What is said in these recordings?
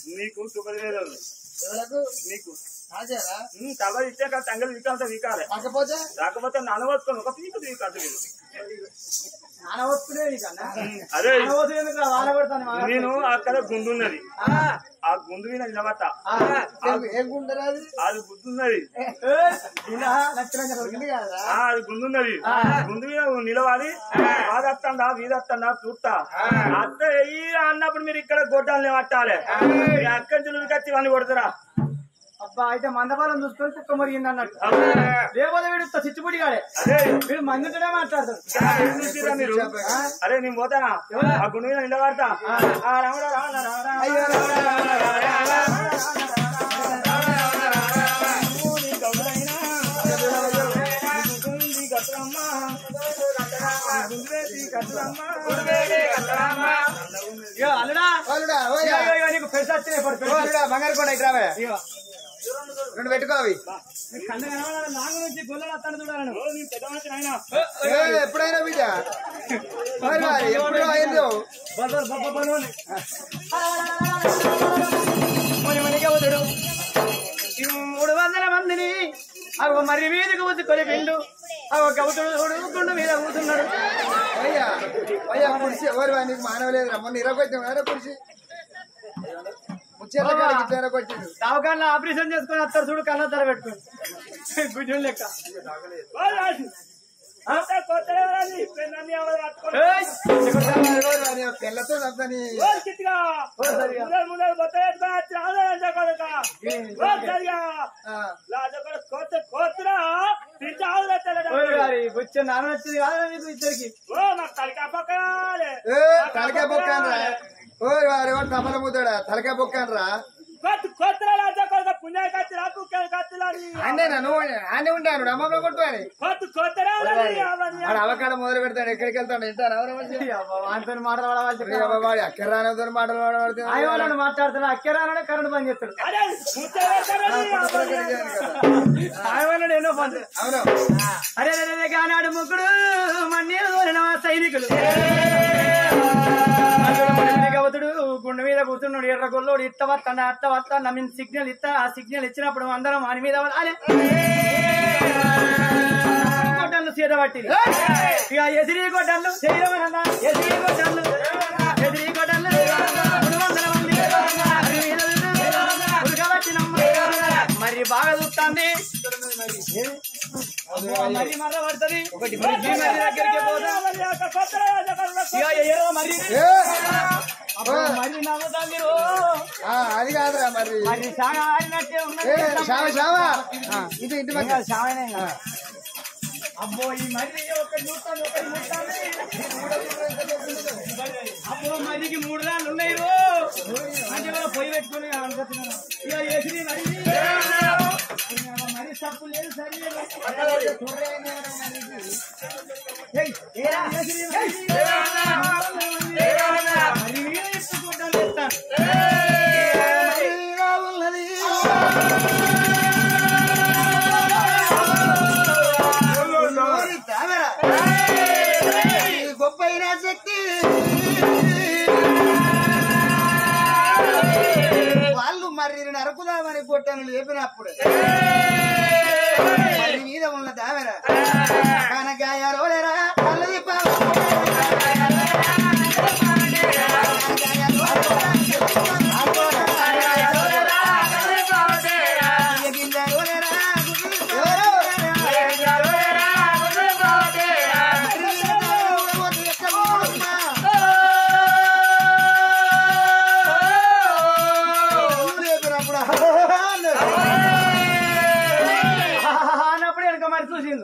నీకు శుభలేదు ఎవరకు నీకు రాజారా తల ఇచ్చాక తంగలు వీకాలంటే వీకాలే కాకపోతే కాకపోతే ననవచ్చుకొని ఒక పీకు వీకాదు నాన్న వస్తులే కన్నా అదే వాళ్ళ పెడతాను నేను అక్కడ గుండున్నది ఆ గుండు మీద నిలబడతా ఏం గుండరా అది అది గుర్తున్నది నచ్చినంగా దొరికింది కదా ఆ, అది గుండున్నది గుండు మీద నిలవాలి ఆదత్తందా వీదత్తందా చూస్తా అత్త ఈ అన్నప్పుడు మీరు ఇక్కడ గొడ్డాలని పట్టాలి అక్కడి నుంచి కత్తి వాడిని కొడతారా అబ్బా అయితే మందపాలం చూసుకొని కుక్క మురిగింది అన్నట్టు లేకపోతే వీడు చిచ్చుపుడి కాడే అదే వీడు మందుతోనే మాట్లాడతాడు ఏం చూసిర్రా మీరు అరే నేను పోతానా ఆ గుండు మీద నిలబడతా ఆ, రాముడా, రాముడా, రాముడా. అయ్యో నీ గౌడైనా, నీ గతులమ్మ, గుండెవేసి గతులమ్మ. ఇగో అల్లుడా వాళ్ళుడా, ఇగో, ఓయ్ ఇగో, ఇగో, నీకు పెద్ద వచ్చినాయి ఇప్పుడు పెద్ద. వాళ్ళుడా, బంగారు కొండ ఇటు రావే. ఇగో, రెండు పెట్టుకో అవి నీ కన్ను కనబడాలి, నాగు నుంచి గొల్లలు వస్తాను చూడాలను ఓ, నీ పెద్ద మనిషి నాయనా. ఏ, ఎప్పుడైనా బిడ్డ మరి మరి, ఎప్పుడు అయిందో మూడు వందల మందిని అవి మరి మీదకి ఊతుకొని పిండు అవి గౌతుడు గుండు మీద కూతున్నాడు అయ్యా అయ్యా కుర్చీ ఎవరు వా, నీకు మానవ లేదు మొన్న ఇరగొచ్చాం కదా కుర్చీ ముచ్చేత కాడికి ఇట్లా ఇరగొచ్చిండు దావకాన్లో ఆపరేషన్ చేసుకొని వస్తారు చూడు కళ్ళ ధర పెట్టుకుని గుడ్డు లెక్క ఓ, రాజు. అంతా కొత్తగా రాజు. పెన్నన్ని ఎవరు పట్టుకొని. ఏయ్! ఎవరు వా, నీ పిల్లతో చంపని ఓ, చిట్టిగా. ముందర ముందర బొత్త పెట్టుకొని వచ్చి రాజు రాజు కొడుకా. ఓ, సరిగా. రాజు కొడుకు కొత్త కొత్తరా. తింటే ఆవులు ఎత్తాడు. ఓయ్ గారి బుచ్చ నాన్న వచ్చింది కాదా మీకు ఇద్దరికి ఓ, మాకు తలకా పక్కలే. ఏ తలకాయ బొక్కాను రా ఓరి వారు ఎవరు తపల పోతాడా తలకాయ బొక్కాను రా కొత్త కొత్తరా రాజు కొడుకు పుణ్య కత్తిరా కుక్కలు కత్తిరాని. అన్నే నన్ను ఆనే ఉంటాను అమ్మమ్మ కొట్టు అని కొత్త కొత్తరా రాజు అవన్నీ. వాడు అవకాడ మొదలు పెడతాడు ఎక్కడికి వెళ్తాడు ఇంటాను వాటితో మాట్లాడవాలి వాడు ఎక్కడ రానితో మాటలు మాట్లాడుతున్నాడు ఆయన వాళ్ళని మాట్లాడుతున్నా అక్కరానే కరెంట్ బంద్ చేస్తాడు అరే, ముచ్చటేస్తారని అవన్నీ. ఆయన వాళ్ళని ఎన్నో పని అవును అరే అరే, అరే కానాడు ముగ్గుడు మన్నీరు తోలిన సైనికులు గవతుడు గుండె మీద కూర్చున్నాడు ఎర్ర గొల్లోడు ఇట్ట వస్తాడు అత్త వస్తాడు మీన్ సిగ్నల్ ఇస్తా ఆ సిగ్నల్ ఇచ్చినప్పుడు అందరం వాని మీద అరే గొడ్డళ్ళు సీత పట్టి ఇక ఎదిరి గొడ్డళ్ళు చేయమన్నా ఎదిరి గొడ్డళ్ళు ఎదిరి గొడ్డళ్ళు మూడు వందల మంది అరి మీద ఉడకబట్టినమ్మ. మరి బాగా చూస్తుంది మరి మర్ర పడుతుంది మరి దగ్గరికి పోతా అవన్నీ ఒక కొత్తరా రాజు కొడుకు. ఇక ఏదో మరి ఏ! అప్పుడు మరి నవ్వుతాంది రో. ఆ, అది కాదురా మరి మరి చాలా ఆడినట్టే ఏ ఉన్నది శామ శామ ఆ, ఇది ఇంటి పక్క చావనే అబ్బో ఈ మరి ఒకటి చూస్తాను ఒకటి చూస్తాను అబ్బో మరికి మూడు రాళ్ళు ఉన్నాయి రో అంటే మనం పొయ్యి పెట్టుకుని అనుకుంటున్నాను ఇక వేసి మరి మరి తప్పు లేదు సరి లేదు ఏయ్, ఏరా, వేసిరి మరి. మరి మీద ఎత్తుకుంటాను చెప్తాను మరిగా ఉన్నది ఓరి తామర. ఈ గొప్పైన శక్తి వాళ్ళు మరి నరకుదామని కొట్టను లేపినప్పుడు మరి మీద ఉన్న దామెర కనకాయ రోలరా కళ్ళు తిప్పావు. గిల్ల రోలరా, అన్నప్పుడు వెనక మరి చూసిండు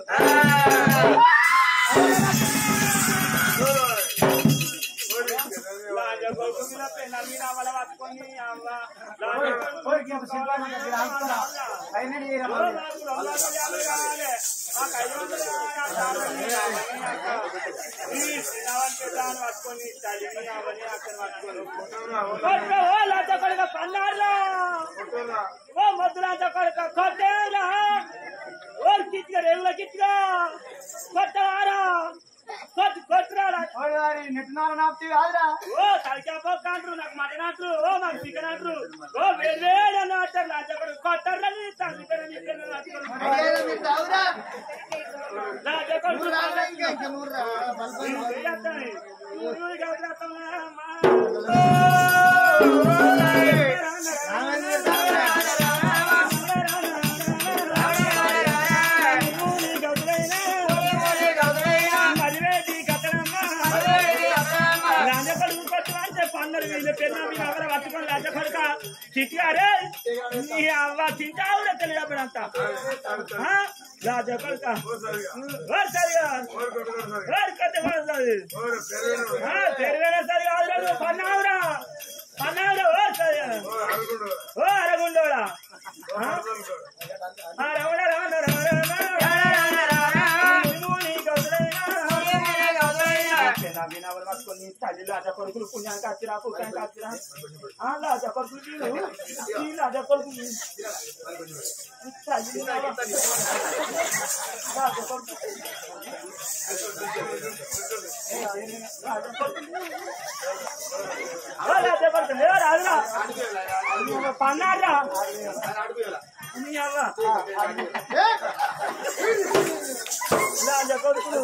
రాజు కొడుకు మీద పెన్న మీద అవల పట్టుకొని అవ్వ. రాజు కొడుకు ఓరికి ఒక శిల్పాన్ని దగ్గర ఆపుతారా? అయినా నీరా ఓ, మరి. నాకు రెండు వందల యాభై కావాలి. మాకు ఐదు వందలు కావాలి. ఆ తాళాన్ని కావాలి. ఈ శ్రీరామన్ పెద్దాన్ని పట్టుకొని తల్లిని అవని అక్కడ పట్టుకొని. కొట్టు, ఓ లాజ కొడుకు పన్నారులా. ఓ మొద్దు లాజ కొడుకు కొట్టేరా. ఓ కిట్గా రేవుల కిట్గా కొట్టవారా కొట్టు కొట్టురాడా ఓరి వారి నెట్టునార నాపుతీ కాదురా ఓ తలకాయ అంటారు నాకు మటన్ అంటారు ఓ నాకు చికెన్ అంటారు ఓ వేరు వేరు అని అంటారు నా చెప్పడు కొట్టర్రని తల్లికరని అడిగారా మీరు తాగురా నా చెప్పడు నువ్వు రారా ఇంకా ఇంకా నువ్వు రా బల్బల్ చిట్టారే నీ అవ్వ తింటావురా తెలియబడంతా రాజా కొడుక సరిగా కట్టే పడుతుంది తెరవేనా సరి కాదురా నువ్వు పన్నావురా పన్నావురా ఓ సరి ఓ అరగుండోడా ఆ రమణ రమణ రమణ తల్లి రాజా కొడుకులు పుణ్యానికి వచ్చిరా పుణ్యానికి వచ్చిరా ఆ రాజా కొడుకులు వీళ్ళు ఈ రాజా కొడుకులు తల్లి రాజా కొడుకులు పన్నారా నీ అవ్వ రాజా కొడుకులు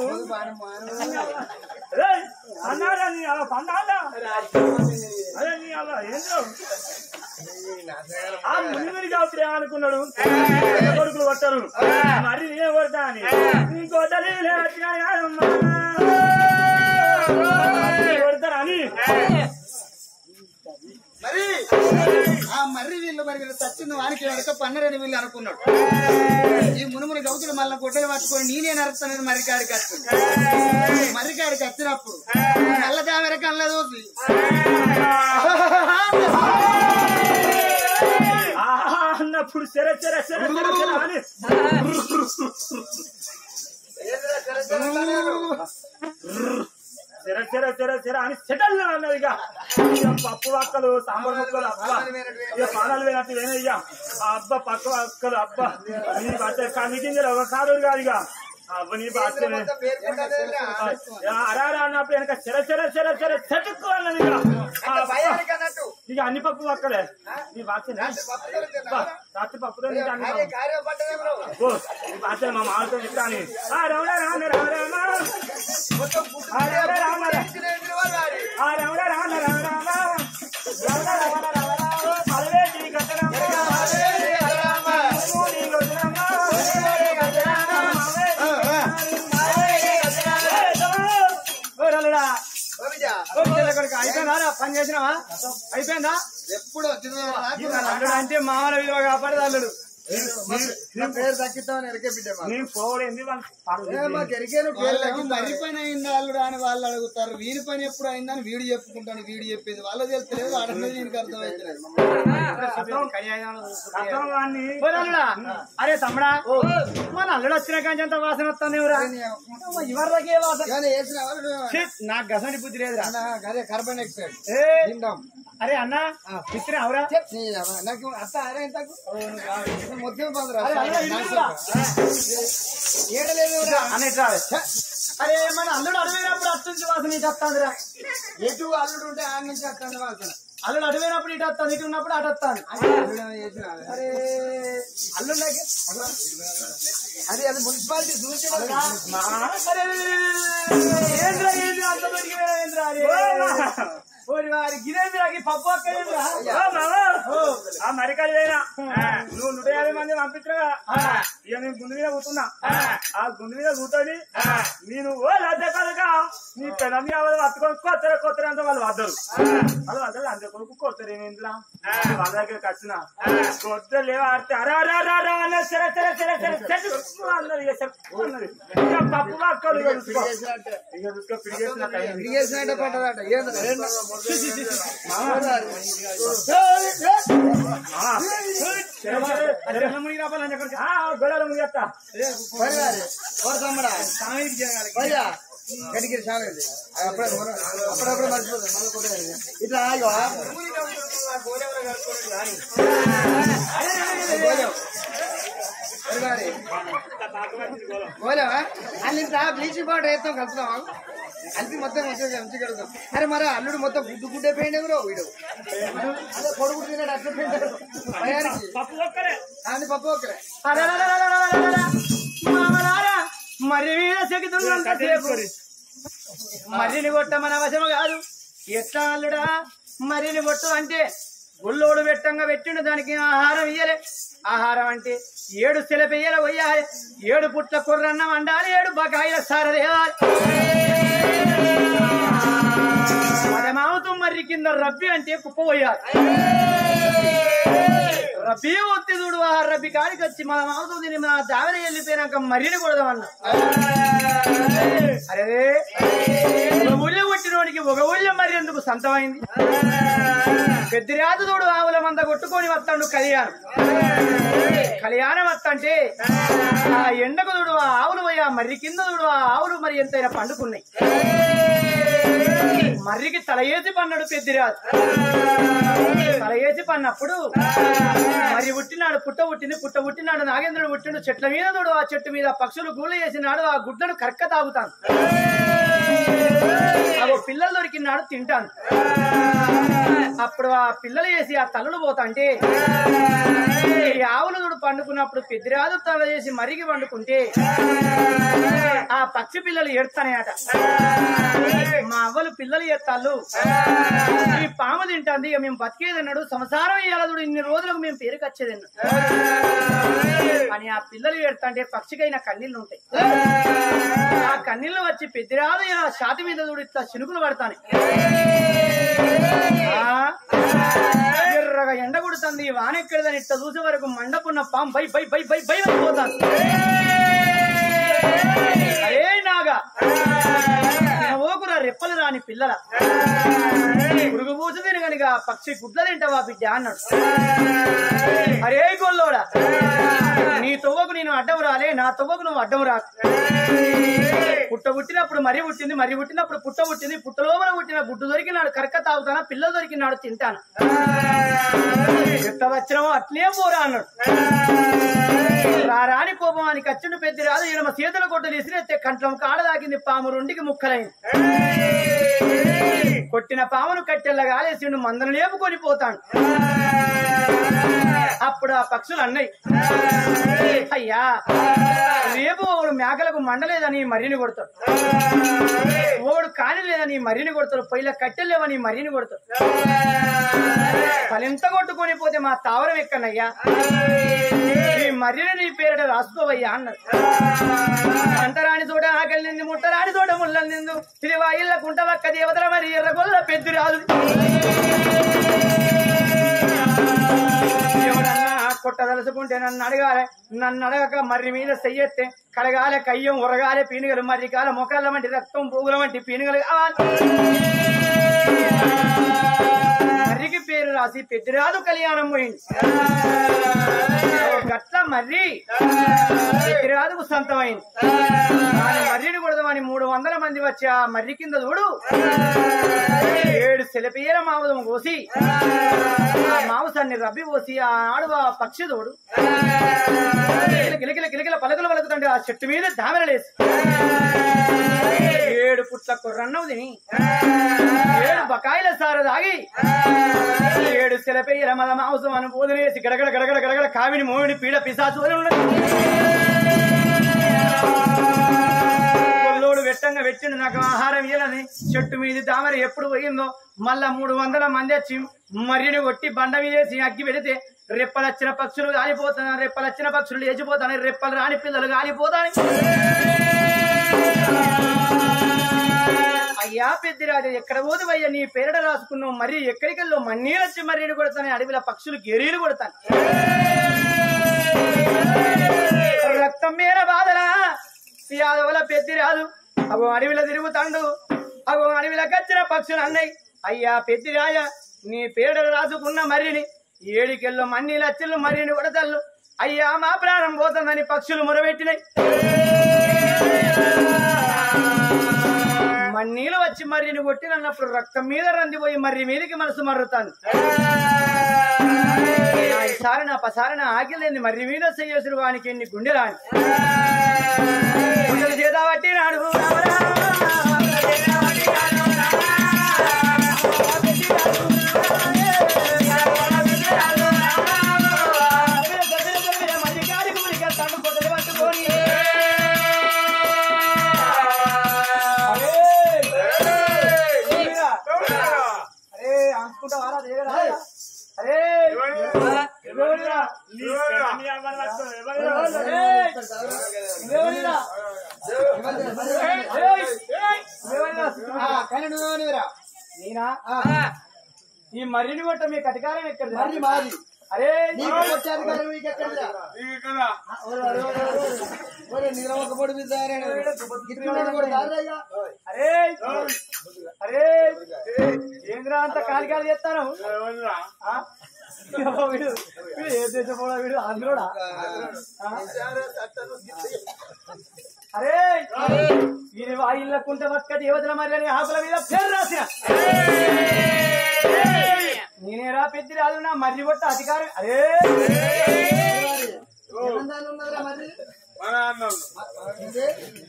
ఏయ్, అన్నారా నీ అవ్వ పన్నారా అదే నీ అవ్వ ఏంటో ఆ మునిమిడి కాపుడే అనుకున్నాడు కొడుకులు కొట్టరు మరి నేను కొడతా అని నీ కొట్టలే కొడతారని మరి ఆ మర్రి వీళ్ళు మరి వీళ్ళు చచ్చింది వానికి వెనక పన్నరని వీళ్ళు అనుకున్నాడు ఈ మునుముని గౌతుడు మళ్ళీ గుడ్డలు పట్టుకొని నేనే నరుస్తానని మర్రికాడికి వచ్చింది మర్రికాడికి వచ్చినప్పుడు నల్ల దామెర కళ్ళ చూసి ఆహా అన్నప్పుడు సెర సెర సెర సెర సెర అని సెర సెర సెర సెర అని సెటల్ అన్నది ఇక ఇక పప్పు వక్కలు సాంబార్ ముక్కలు అబ్బా ఇక పానాలు వేనట్టు వేనయ్యా ఆ అబ్బా పక్క వక్కలు అబ్బా నీ బట్ట కన్ని గింజలు ఒక కాదు కాదు ఇక అబ్బా నీ బాధ్యమే అరా అన్నప్పుడు వెనక చెర చెర చెర చెర చెట్టుకు అన్నది ఇక ఆ అబ్బా. అన్నట్టు ఇక అన్ని పప్పు వక్కలే నీ బాధ్యత రాత్రి పప్పుతో నీకు అన్ని పప్పు. కార్యం పట్టదే బ్రో ఓ, ఈ బాధ్యత మా మామతో చెప్తాను ఆ రమణ రామ రామ రామ ఆ రమణ రామ రామ ఆ రమణ రామ రామ రామ రమణ రమణ రామ రామ పదవేటి కట్టరమ్మ మూని గొడ్డరమ్మ అయిపోయిందా పని చేసినావా అయిపోయిందా ఎప్పుడు ఈ అల్లుడు అంటే మామూలు విలువ కాపాడదు అల్లుడు నా పేరు తగ్గిస్తామని ఎరికే బిడ్డ మాకు. నేను పోవడేంది వాళ్ళు ఏ, పర్లేదు. మాకు ఎరికేను పేరు మర్రి పని అయిందా వాళ్ళు అని వాళ్ళు అడుగుతారు వీడి పని ఎప్పుడు అయిందని వీడు చెప్పుకుంటాను వీడు చెప్పింది వాళ్ళకి తెలుస్తలేదు వాడనేది దీనికి అర్థమవుతలేదు అర్థం వాడిని ఓ అల్లుడా అరే తమ్ముడా మన అల్లుడు వచ్చిన కాంచి అంత వాసన వస్తుంది ఎవరా ఇవరికే వాసన కానీ వేసిన వాళ్ళు ఛీ, నాకు గసంటి బుద్ధి లేదురా అన్న, అదే కార్బన్ డైఆక్సైడ్ ఏ తిందాం అరే అన్న ఇస్తున్నా అవురా నీ అమ్మ, నాకు అత్త అరే ఇంతకు మొత్తం పందురా అరే, అల్లుడా, ఇల్లు ఇల్లురా. ఏడలేదు అన్న ఇట్రా అరే మన అల్లుడు అడిగినప్పుడు అట్టుంది వాసన ఇటు వస్తుందిరా ఎటు అల్లుడు ఉంటే ఆడ నుంచి వస్తాను వాసన అల్లుడు అడిగినప్పుడు ఇటు వస్తుంది ఇటు ఉన్నప్పుడు అటు వస్తాను అల్లుడు ఏమో చేసిన అరే అల్లుడు నాకు అది అది మున్సిపాలిటీ చూసి అరే ఏంద్రా ఏంద్రా అంత దొరికి ఏంద్రా అరే ఓరి వారి గిరేంద్రా ఈ పప్పు అక్క ఏంద్రా ఓ మామ, ఆ మరికాయలు వేయనా నువ్వు నూట యాభై మంది పంపించగా ఇక నేను గుండు మీద కూతున్నా ఆ గుండు మీద కూర్చొని నేను ఓ లజ్జ కనుక నీ పెళ్ళని ఎవరు పట్టుకొని కొత్తర కొత్తర అంతా వాళ్ళు వద్దరు వాళ్ళు వద్దరు అంతే కొడుకు కొత్తరు ఇంట్లో వాళ్ళ దగ్గరికి వచ్చిన కొత్త లేవా ఆడితే అరా రా రా రా అన్న సరే సరే సరే సరే చెట్టు అన్నది ఇక చెప్పు అన్నది ఇక పప్పు పక్కలు ఇక చూసుకో ఇక చూసుకో పిడిగేసిన టైం చేసినట్టు పడ్డదట ఏంద్రా గొడవలు ముగిస్తా భయ్యా గడికి చాలా అప్పుడే అప్పుడప్పుడు మర్చిపోతాం మళ్ళీ కొట్టలేదు ఇట్లా ఆగో మరి తాకమంచి గోళం పోలేవా అల్లింత బ్లీచింగ్ పౌడర్ వేస్తాం కలుపుతాం కలిపి మొత్తం మంచిగా మంచిగా కడుగుతాం అరే మరి అల్లుడు మొత్తం గుడ్డు గుడ్డే పోయింది ఎవరో వీడు అదే కొడుకు తిన్నాడు అట్లా పోయింది భయానికి పప్పు ఒక్కరే అని పప్పు ఒకరే అలలలలలలలలల. మామలారా, మరి మీద సెగుతున్నంత సేపు మర్రిని కొట్ట మన వశము కాదు ఎట్లా అల్లుడా మర్రిని కొట్టు అంటే గుల్లోడు పెట్టంగా పెట్టిండు దానికి ఆహారం ఇయ్యలే ఆహారం అంటే ఏడు సెలపెయ్యల పోయాలి ఏడు పుట్ల కుర్రన్నం వండాలి ఏడు బకాయిల సారదేవాలి పదమావతం మర్రి కింద రబ్బి అంటే కుప్ప పోయాలి రబ్బీ ఒత్తి చూడు ఆ రబ్బి కాడికి వచ్చి మన మాంసం తిని మన దావన వెళ్ళిపోయినాక మర్రిని కొడదామన్నా అరే ఒక ఊళ్ళో కొట్టినోడికి ఒక ఊళ్ళో మరి ఎందుకు సంతమైంది పెద్దిరాజు చూడు ఆవుల మంద కొట్టుకొని వస్తాడు కళ్యాణం కళ్యాణం వస్తంటే ఆ ఎండకు చూడు ఆ ఆవులు పోయి ఆ మర్రి కింద చూడు ఆ ఆవులు మరి ఎంతైనా పండుకున్నాయి మర్రికి తల వేసి పన్నాడు పెద్దిరాజు తల వేసి పన్నప్పుడు మరి పుట్టినాడు పుట్ట పుట్టింది పుట్ట పుట్టినాడు నాగేంద్రుడు పుట్టిండు చెట్ల మీద చూడు ఆ చెట్టు మీద పక్షులు గూళ్ళ చేసినాడు ఆ గుడ్లను కరక్క తాగుతాను అగో పిల్లలు దొరికినాడు తింటాను అప్పుడు ఆ పిల్లలు వేసి ఆ తలలు పోతాంటే ఈ ఆవులు చూడు పండుకున్నప్పుడు పెద్దిరాజు తల చేసి మరిగి పండుకుంటే ఆ పక్షి పిల్లలు ఏడుతానయట మా అవ్వలు పిల్లలు ఎత్తాళ్ళు ఈ పాము తింటాంది ఇక మేము బతికేది అన్నాడు సంసారం ఇయ్యాల చూడు ఇన్ని రోజులకు మేము పేరుకి వచ్చేది అన్నాడు. అని ఆ పిల్లలు ఏడుతాంటే పక్షికైన కన్నీళ్లు ఉంటాయి ఆ కన్నీళ్లు వచ్చి పెద్దిరాదు ఆ షాతి మీద చూడు ఇట్లా చినుకులు పడతాను ఎర్రగా ఎండ కొడుతుంది వాన ఎక్కడదని ఇట్లా చూసే వరకు మండపున్న పాము bye bye bye bye bye పోతాను అరే నాగా ఓకురా రెప్పలు రాని పిల్లల పురుగు పూసి తిని కనుక పక్షి గుడ్ల తింటావా బిడ్డ అన్నాడు అరే గొల్లోడా నీ తొవ్వకు నేను అడ్డం రాలే నా తొవ్వకు నువ్వు అడ్డం రా పుట్ట పుట్టినప్పుడు మరీ పుట్టింది మరీ పుట్టినప్పుడు పుట్ట పుట్టింది పుట్టలోపల పుట్టిన గుడ్డు దొరికినాడు కరక తాగుతానా పిల్లలు దొరికినాడు తింటాను ఎంత వచ్చినామో అట్లే పోరా అన్నాడు రా రాని కోపం అని కచ్చుండు పెద్ద రాదు ఈయన మా చేతుల కొట్టలు ఇసిరేస్తే కంట్లం కాడ దాకింది పాము రెండుకి ముక్కలైంది కొట్టిన పామును కట్టెల్ల గాలేసిండు మందను లేపుకొని పోతాడు అప్పుడు ఆ పక్షులు అన్నాయి అయ్యా రేపు ఓడు మేకలకు మండలేదని మర్రిని కొడతాడు ఓడు కాని లేదని మర్రిని కొడతాడు పొయ్యిల కట్టెలేవని మర్రిని కొడతాడు ఫలింత కొట్టుకొని పోతే మా తావరం ఎక్కనయ్యా ఈ మర్రిని నీ పేరిట రాసుకోవయ్యా అన్నాడు అంతరాని చోట ఆకలి నింది ముట్టరాని చోట ముళ్ళని నిందు తిరివాయిల్ల కుంటవక్క దేవతల మరి ఎర్రగొల్ల పెద్ది రాదు ఎవడన్నా కొట్టదలుచుకుంటే నన్ను అడగాలి నన్ను అడగక మర్రి మీద చెయ్యెత్తే కలగాలే కయ్యం ఉరగాలే పీనుగలు మర్రి కాల మొక్కల వంటి రక్తం పూగుల వంటి పీనుగలు కావాలి మర్రికి పేరు రాసి పెద్దిరాదు కళ్యాణం పోయింది గట్ల మర్రి పెద్దిరాదుకు సొంతమైంది దాని మర్రిని కొడదామని మూడు వందల మంది వచ్చి ఆ మర్రి కింద చూడు ఏడు సెలపియల మాంసం కోసి ఆ మాంసాన్ని రబ్బి పోసి ఆ ఆడు ఆ పక్షి తోడు కిలకిల కిలకిల పలకలు పలుకుతుంటే ఆ చెట్టు మీద దామెరలేసి ఏడు పుట్ల కుర్రన్నవు తిని ఏడు బకాయిల సార దాగి ఏడు సెలపెయ్యల మల మాంసం అని బోధనేసి గడగడ గడగడ గడగడ కావిని మోవిని పీడ పిశాచు అని ఉన్నది కొల్లోడు వెట్టంగా పెట్టిండు నాకు ఆహారం ఇయ్యాలని చెట్టు మీద దామర ఎప్పుడు పోయిందో మళ్ళా మూడు వందల మంది వచ్చి మర్రిని కొట్టి బండ మీదేసి అగ్గి పెడితే రెప్పలు వచ్చిన పక్షులు గాలిపోతాను రెప్పలు వచ్చిన పక్షులు లేచిపోతాను రెప్పలు రాని పిల్లలు గాలిపోతాను అయ్యా పెద్దిరాజు ఎక్కడ పోదువయ్యా నీ పేరడ రాసుకున్నావు మరి ఎక్కడికెళ్ళో మన్నీళ్ళు వచ్చి మర్రిని కొడతాను అడవిలో పక్షులు గెరీలు కొడతాను రక్తం మీద బాధలా యాదవుల పెద్దిరాజు అగో అడవిలో తిరుగుతాండు అగో అడవిలో కచ్చిన పక్షులు అన్నాయి అయ్యా పెద్దిరాజ నీ పేడలు రాసుకున్న మర్రిని ఏడికెళ్ళు మన్ని లచ్చలు మర్రిని కొడతల్లు అయ్యా మా ప్రాణం పోతుందని పక్షులు మొరబెట్టినాయి మన్నీలు వచ్చి మర్రిని కొట్టినప్పుడు రక్తం మీద రందిపోయి మర్రి మీదకి మనసు మర్రుతాను సారణ పసారణ ఆకిలేని మరి వీణ చెయ్యసురు వానికి ఎన్ని గుండెలాని గుండెలు చేత పట్టినాడు రామరా. మధ్యకాడికి మునిగా తను కొట్టలు పట్టుకొని అరే అనుకుంటా వారా దేవరా అరే ఎవరిరా? నీ పెళ్ళాన్ని అవ్వని పట్టుకో, ఎవరు? ఏయ్! ఎవరిరా? ఏయ్! ఎవరిరా? ఆ, కానీ నువ్వేమనివిరా నేనా ఈ మర్రిని కొట్ట మీ కటికారం ఎక్కడ మరి మాది అరే నీకు వచ్చారు కదా నీకు ఎక్కడిదా ఒరే నిద్రమొక్క పొడి మీద గిట్టుకున్నాడు కూడా దారిగా అరే అరే ఏంద్రా అంత కాలి కాలి చేస్తాను ఎవరురా? ఆ? వీడు వీడు ఏ దేశం కూడా వీడు ఆంధ్రుడా ఆ? అరే వీరి వాయిల్లకుంటే బతుకటి యువతల మరి అని ఆకుల మీద పేరు రాసిన నేనేరా పెద్ద రాదు నా మర్రి కొట్ట అధికారం అరే ఏమన్నాళ్ళు ఉన్నదిరా మరి మన అన్నం. ఇదే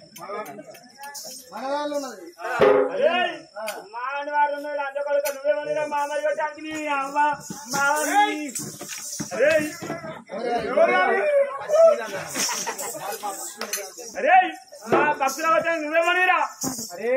మన దానిలో ఉన్నది అరేయ్, మానవాడు ఉన్నాడు, అంత కొడుకు నువ్వేమన్నారా? మా అమ్మాయి కొట్టానికి నీ అవ్వ, మా నీ- అరేయ్, ఎవరు రారు? అరేయ్, మా భక్తుల కొట్టానికి నువ్వేమన్నారా? అరే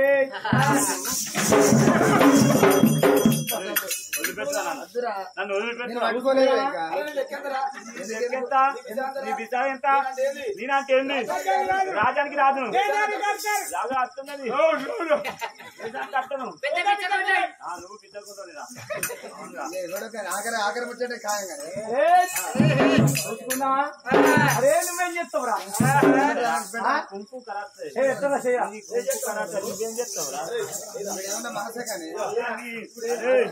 వదిలిపెట్టరా నన్ను? వద్దురా నన్ను నేను వదిలిపెట్టరా? పట్టుకోలేదు ఇంకా ఎంత? నీ బిడ్డ ఎంత? నేనంటే ఏంది? రాజానికి రాదు రాజు వస్తున్నది నిజానికి వస్తున్నావు. ఆ, నువ్వు పిచ్చకుంటావు లేదా? అవునురా. ఆఖరి ఆఖరి ముచ్చటే ఖాయం కానీ అరే చూసుకున్నావా అరే నువ్వేం చేస్తావురా ఆ? కుంకు కరాటే. ఏ, ఎట్లా చేయ నీ కుంకు కరాటే నువ్వేం చేస్తావురా? ఏమన్నా మనసే కానీ ఏయ్,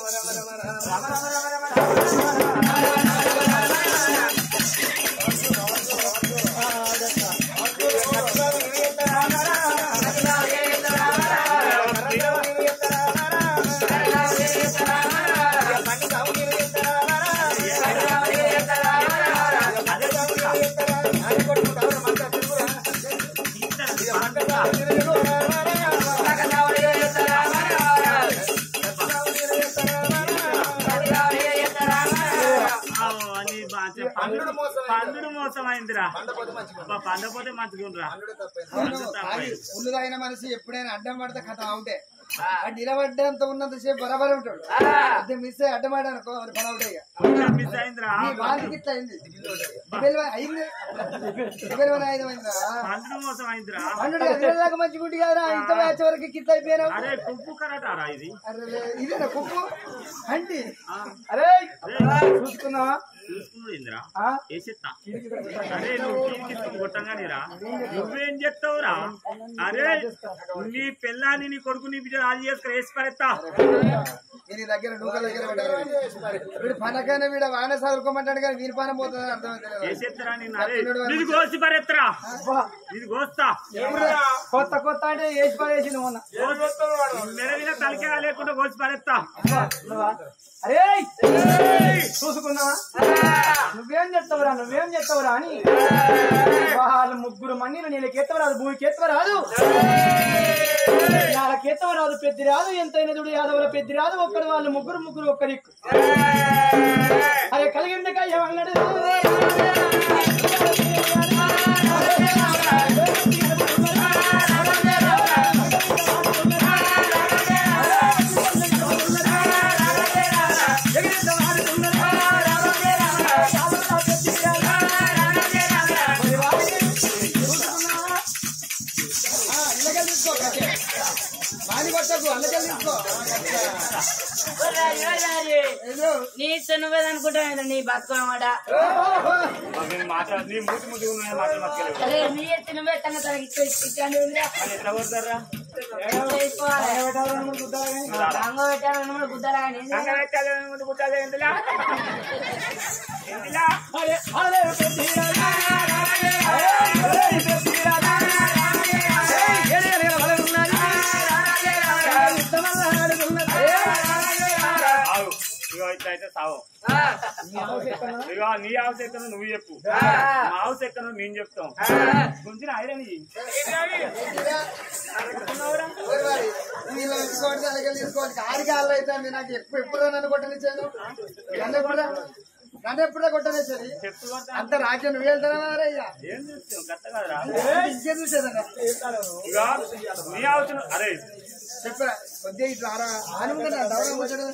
ఆ, అని బా- పందుడు పందుడు మోసం అయిందిరా అబ్బా, పండపోతే మంచుకుంటురా ఉల్లు తాగిన మనిషి ఎప్పుడైనా అడ్డం పడితే కథ అవుటే ఆ నిలబడ్డంత ఉన్నంత సేపు బరాబర్ ఉంటాడు అదే మిస్ అయ్యి అడ్డం ఆడానుకో అది పని అవుతాయి ఇక. మిస్ అయిందిరా నీ వాళ్ళకి ఇట్లా అయింది ఇవాళ అయింది ఇవాళ ఐదు అయిందా పందుడు మోసం అయిందిరా అన్నుడు ఎదురులాగా మంచి గుడ్డి కదా ఇంత వచ్చే వరకు కిట్ అయిపోయినా అరే కుంకు కరాటారా ఇది అరే ఇదేనా కుప్పు అంటే అరే చూసుకున్నావా చూసుకున్నదిరా ఆ? వేసేస్తా అరే నువ్వు కీర్తిస్తూ కొట్టంగానేరా నువ్వేం చెప్తావురా అరే నీ పెళ్ళాన్ని నీ కొడుకు నీ బిడ్డ రాజు చేసుకుని వేసి పడేస్తా వీరి దగ్గర నూకల దగ్గర పెట్టాలి వీడు పనకైనా వీడు వాన చదువుకోమంటాడు కానీ వీరి పానం పోతుందని అర్థమైతే వేసేస్తారా నేను అరే నీది కోసి పడేత్తరా ఇది కోస్తా కొత్త కొత్త అంటే వేసి పడేసింది మొన్న మెడవిన తలకే లేకుండా కోసి పడేస్తా నువ్వా? అరే చూసుకున్నావా నువ్వేం చెప్తావురా నువ్వేం చెప్తావురా అని వాళ్ళు ముగ్గురు మందిని నీళ్ళకి ఎత్తవరాదు భూమికి ఎత్తవరాదు వాళ్ళకి ఎత్తవరాదు పెద్ద రాదు ఎంతైన దుడు యాదవుల పెద్ద రాదు ఒక్కడు వాళ్ళు ముగ్గురు ముగ్గురు ఒక్కడి అరే కలిగింది ఏమన్నాడు ఇళ్ళకెళ్ళి తీసుకో వాని కొట్టకు అల్లకెళ్ళి తీసుకో ఏదో నీ నువ్వేది అనుకుంటాను నీ బతుకమాట నేను మాట్లాడు నీ మూతి మూతి ఉన్న మాటలు మర్చిపోలేవు. అరే నీ ఎత్తి నువ్వే తన తనకి ఇచ్చాను మరి ఎట్లా కొడతారా చేసుకోవాలి రంగు పెట్టాలని కూడా గుద్దరా కానీ సంగ పెట్టాలి ముందు కుట్టాలి ఎందులా ఎందులా ఆగు. ఇగో ఇగో ఇట్లా అయితే సావు నీ హౌస్ ఎక్కడ ఇగో నీ హౌస్ ఎక్కడ నువ్వు చెప్పు మా హౌస్ ఎక్కడ మేము చెప్తాం కొంచెం ఐరన్ ఇయ్యి. వీళ్ళు తీసుకోండి దగ్గర తీసుకోండి ఆడికి ఆళ్ళు అయితే నాకు ఎక్కువ ఎప్పుడు నన్ను కొట్టనిచ్చాను నన్ను కూడా నన్ను ఎప్పుడే కొట్టనిచ్చేది చెప్తూ కొడతా. అంత రాజ్యం నువ్వు వెళ్తానా ఇక ఏం చేస్తావు గట్ట కదరా ఇంకేం చూసేదన్నా ఇగో నీ హౌస్ అరే చెప్పరా కొద్దిగా ఇట్లా ఆరా ఆనుకుంటా దవడం వచ్చాడు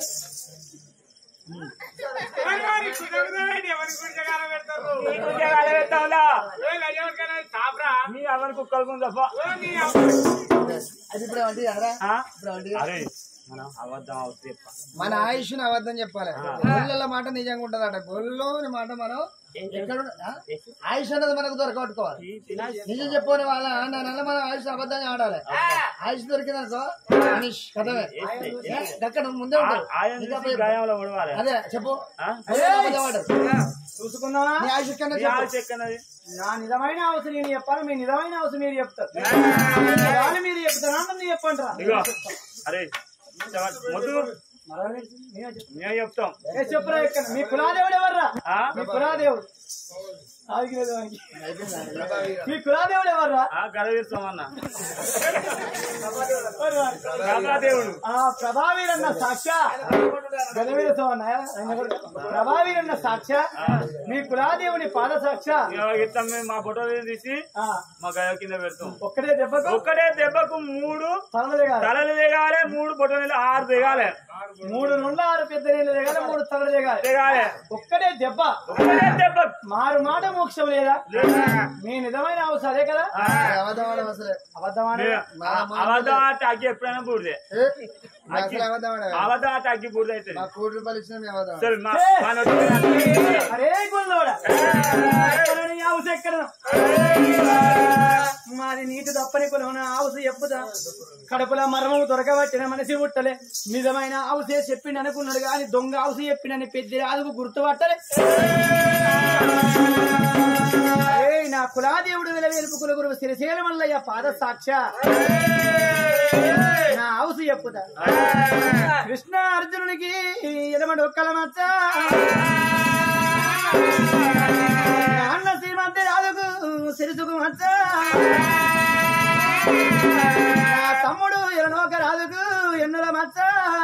నీకు ఉద్యోగాలు పెడతావులా? నీ అవని కుక్కలు కొని తప్ప అది ఇప్పుడు ఏమంటే అదరా ఆ? ఇప్పుడు ఏమంటే అరే మనం అబద్ధం అవుతుంది చెప్ప మన ఆయుష్ను అబద్ధం చెప్పాలి గొల్లల మాట నిజంగా ఉంటదట గొల్లోని మాట మనం ఎక్కడ ఉన్న- ఆ? ఆయుష్ అన్నది మనకు దొరకబట్టుకోవాలి నిజం చెప్పుకునే వాళ్ళ దానివల్ల మనం ఆయుష్ అబద్ధంగా ఆడాలి ఆయుష్ దొరికిందనుకో మనీష్ కథమే అక్కడ ముందే ఉంటాడు ఆయన ఇంకా చూసి గాయంలో ఉడవాలి అదే చెప్పు ఆ? అదే అబద్ధం ఆడారు. చూసుకున్నావా నీ ఆయుష్ కన్నా నీ చెప్పు హౌస్ ఎక్కడది నా నిజమైన హౌస్ నేను చెప్పాలి మీ నిజమైన హౌస్ మీరు చెప్తారు నిజాలు మీరు చెప్తారా అన్నది చెప్పండి రా ఇగో అరే మొద్దు మరో నేనే చెప్తా. మేము చెప్తాం ఏ చెప్పురా ఎక్కడ మీ కులాదేవుడు ఎవర్రా ఆ? మీ కులాదేవుడు ఆగిలేదు వానికి. మీ కులాదేవుడు ఎవర్రా ఆ గడవిస్తాం అన్న దేవుడు ఆ ప్రభావీరన్న సాక్ష గణవీర సోమన్న ప్రభావీరన్న సాక్ష మీ కులాదేవుని పాద సాక్ష ఇట్లా మేము మా ఫోటో తీసి ఆ, మా గయ కింద పెడతాం ఒక్కటే దెబ్బకు ఒక్కటే దెబ్బకు మూడు తలలు కాదు తలలు దిగాలి మూడు ఫోటోలు ఆరు దిగాలి మూడు నుండి ఆరు పెద్ద నీళ్ళు దిగాలి మూడు తలలు దిగాలి దిగాలి ఒక్కటే దెబ్బ ఒక్కటే దెబ్బ మారు మాట మోక్షం లేదా మీ నిజమైన అవసరం అదే కదా అబద్ధం ఆడడం అసలే అబద్ధమాన అబద్ధం ఆట అగ్గి ఎప్పుడైనా బూడిదే ఏ, నువ్వు అసలు అబద్ధం ఆడవా? అబద్ధం ఆట అగ్గి బూడిద అవుతుంది మా కోటి రూపాయలు ఇచ్చిన మీ అబద్ధం సరే మా మా నోటి అరే గుల్లోడ ఎక్కడని హౌస్ ఎక్కడ మాది నీటి తప్పని కులం హౌస్ చెప్పుదా కడుపుల మర్మము దొరకబట్టిన మనిషి పుట్టలే నిజమైన హౌసే చెప్పిండి అనుకున్నాడు కానీ దొంగ హౌస్ చెప్పిండని పెద్ద రాజుకు గుర్తుపట్టలే ఏయ్, నా కులాదేవుడు విలవేలుపు కుల గురువు శ్రీశైల మల్లయ్య పాద సాక్ష నా హౌస్ చెప్పుదా కృష్ణ అర్జునునికి ఎడమ డొక్కల మచ్చ అన్న శ్రీమంతి రాజుకు సిరుసుకు మచ్చ నా తమ్ముడు ఎలనోక రాజుకు ఎన్నుల మచ్చ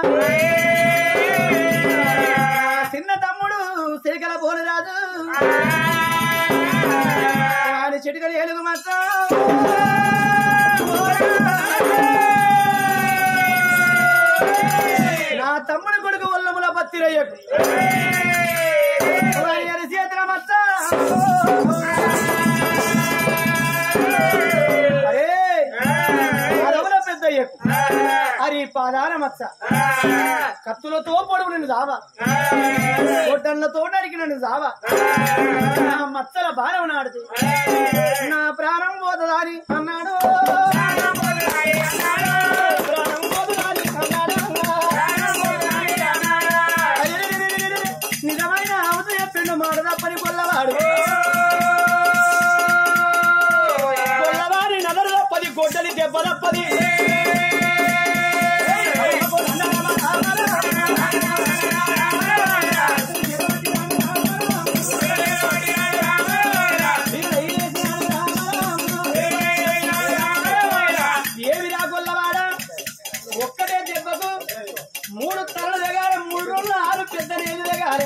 నా చిన్న తమ్ముడు సిరికల పోలు రాజు వాడి చిటికలు ఏలుగు మచ్చ నా తమ్ముని కొడుకు ఒల్లముల పత్తిరయ్యకు వారి చేతుల మచ్చ అరే అదవుల పెద్దయ్యకు అది పాదాన మచ్చ కత్తులతో పొడుగు నిన్ను దావా గొడ్డళ్లతో నరికి నన్ను దావా నా మచ్చల బాణం నాడుతూ నా ప్రాణం పోతుందని అన్నాడు ప్రాణం పోతుందని అన్నాడు అరెరెరెరెరెరె. నిజమైన అవత చెప్పిండు మాట తప్పని కొల్లవాడు కొల్లవాడి నగరు తప్పది గొడ్డలి దెబ్బ తప్పది ఏమిరా కొల్లవాడా ఒక్కటే దెబ్బకు మూడు తలలు దిగాలి మూడు రోజులు ఆరు పెద్ద నీళ్లు దిగాలి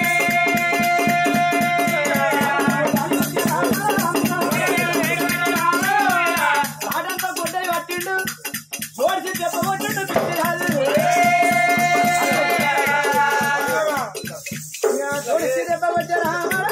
ఆడంతా గొడ్డలి పట్టిండు జోడిసి దెబ్బ కొట్టిండు పెట్టాలి జోడిసి దెబ్బ కొట్టారా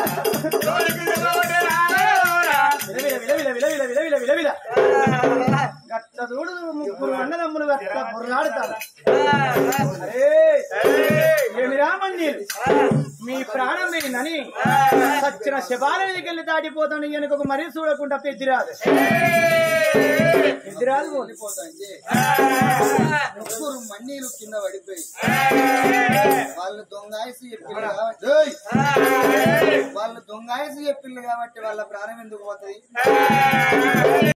విలవిల విలవిల విలవిల విలవిల విలవిల గట్ల చూడు ముగ్గురు అన్నదమ్ములు గట్ల బుర్రలాడుతారు అరే ఏమి రామన్నీరు మీ ప్రాణం మీ నని సచ్చిన శబాల మీదకి వెళ్ళి దాటిపోతాను వెనుకకు మరీ చూడకుండా పెద్దిరాదు పెద్దిరాదు పోలిపోతాండి ముగ్గురు మన్నీలు కింద పడిపోయి వాళ్ళు దొంగాయసి చెప్పిండ్రు కాబట్టి ఏయ్! వాళ్ళు దొంగాయసి చెప్పిండ్రు కాబట్టి వాళ్ళ ప్రాణం ఎందుకు పోతుంది